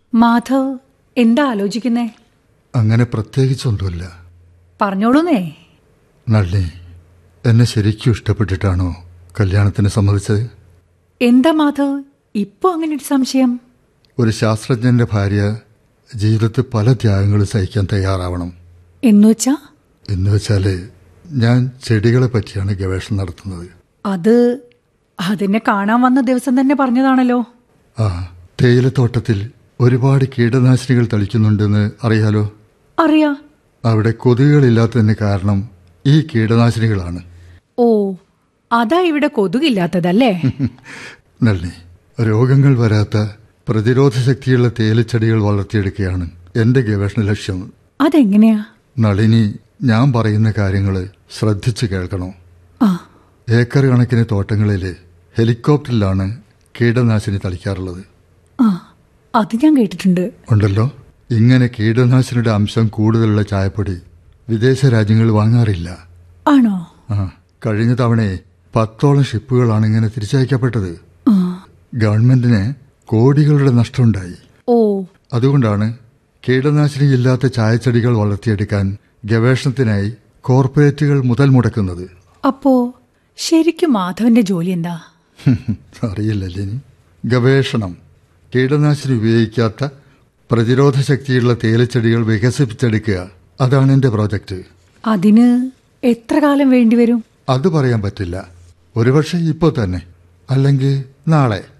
മാധവ് എന്താ ആലോചിക്കുന്നേ അങ്ങനെ പ്രത്യേകിച്ചൊന്നുമില്ല പറഞ്ഞോളൂന്നേ നളിനി എന്നെ ശരിക്കും ഇഷ്ടപ്പെട്ടിട്ടാണോ കല്യാണത്തിന് സമ്മതിച്ചത് എന്താ മാധവ് ഇപ്പോ അങ്ങനെ ഒരു സംശയം ഒരു ശാസ്ത്രജ്ഞന്റെ ഭാര്യ ജീവിതത്തിൽ പല ത്യാഗങ്ങളും സഹിക്കാൻ തയ്യാറാവണം എന്നുവെച്ചാ എന്ന് വെച്ചാല് ഞാൻ ചെടികളെ പറ്റിയാണ് ഗവേഷണം നടത്തുന്നത് അത് അതിനെ കാണാൻ വന്ന ദിവസം തന്നെ പറഞ്ഞതാണല്ലോ ആ തേയിലത്തോട്ടത്തിൽ ഒരുപാട് കീടനാശിനികൾ തളിക്കുന്നുണ്ടെന്ന് അറിയാലോ അറിയാ അവിടെ കൊതുകുകളില്ലാത്തതിന് കാരണം ഈ കീടനാശിനികളാണ് ഓ അതാ ഇവിടെ കൊതുകില്ലാത്തതല്ലേ നളിനി രോഗങ്ങൾ വരാത്ത പ്രതിരോധ ശക്തിയുള്ള തേയിലച്ചെടികൾ വളർത്തിയെടുക്കുകയാണ് എന്റെ ഗവേഷണ ലക്ഷ്യം അതെങ്ങനെയാ നളിനി ഞാൻ പറയുന്ന കാര്യങ്ങൾ ശ്രദ്ധിച്ചു കേൾക്കണോ ആ ഏക്കർ കണക്കിന് തോട്ടങ്ങളിൽ ഹെലികോപ്റ്ററിലാണ് കീടനാശിനി തളിക്കാറുള്ളത് ആ അത് ഞാൻ കേട്ടിട്ടുണ്ട് ഉണ്ടല്ലോ ഇങ്ങനെ കീടനാശിനിയുടെ അംശം കൂടുതലുള്ള ചായപ്പൊടി വിദേശ രാജ്യങ്ങൾ വാങ്ങാറില്ല ആണോ ആ കഴിഞ്ഞ തവണയെ പത്തോളം ഷിപ്പുകളാണ് ഇങ്ങനെ തിരിച്ചയക്കപ്പെട്ടത് ആ ഗവൺമെന്റിന് കോടികളുടെ നഷ്ടമുണ്ടായി ഓ അതുകൊണ്ടാണ് കീടനാശിനി ഇല്ലാത്ത ചായച്ചെടികൾ വളർത്തിയെടുക്കാൻ ഗവേഷണത്തിനായി കോർപ്പറേറ്റുകൾ മുതൽ മുടക്കുന്നത് അപ്പോ ശരിക്കും മാധവന്റെ ജോലി എന്താ അറിയില്ലല്ലേ ഇനി ഗവേഷണം കീടനാശിനി ഉപയോഗിക്കാത്ത പ്രതിരോധ ശക്തിയുള്ള തേയിലച്ചെടികൾ വികസിപ്പിച്ചെടുക്കുക അതാണ് എന്റെ പ്രോജക്റ്റ് അതിന് എത്ര കാലം വേണ്ടിവരും അത് പറയാൻ പറ്റില്ല ഒരുപക്ഷെ ഇപ്പോൾ തന്നെ അല്ലെങ്കിൽ നാളെ